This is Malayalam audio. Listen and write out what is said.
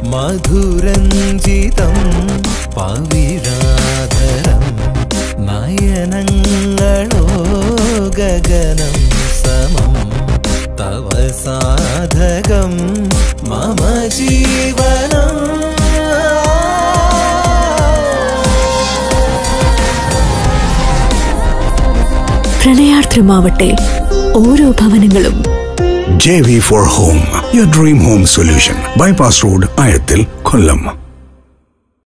മധുരഞ്ജിതം പവിഴാധരം നയനങ്ങളോ ഗഗനം സമം തവ സാധകം മമ ജീവനം പ്രണയാർദ്രമാവട്ടെ ഓരോ ഭവനങ്ങളും JV for Home, your dream home solution. Bypass Road, Ayatil, Kollam.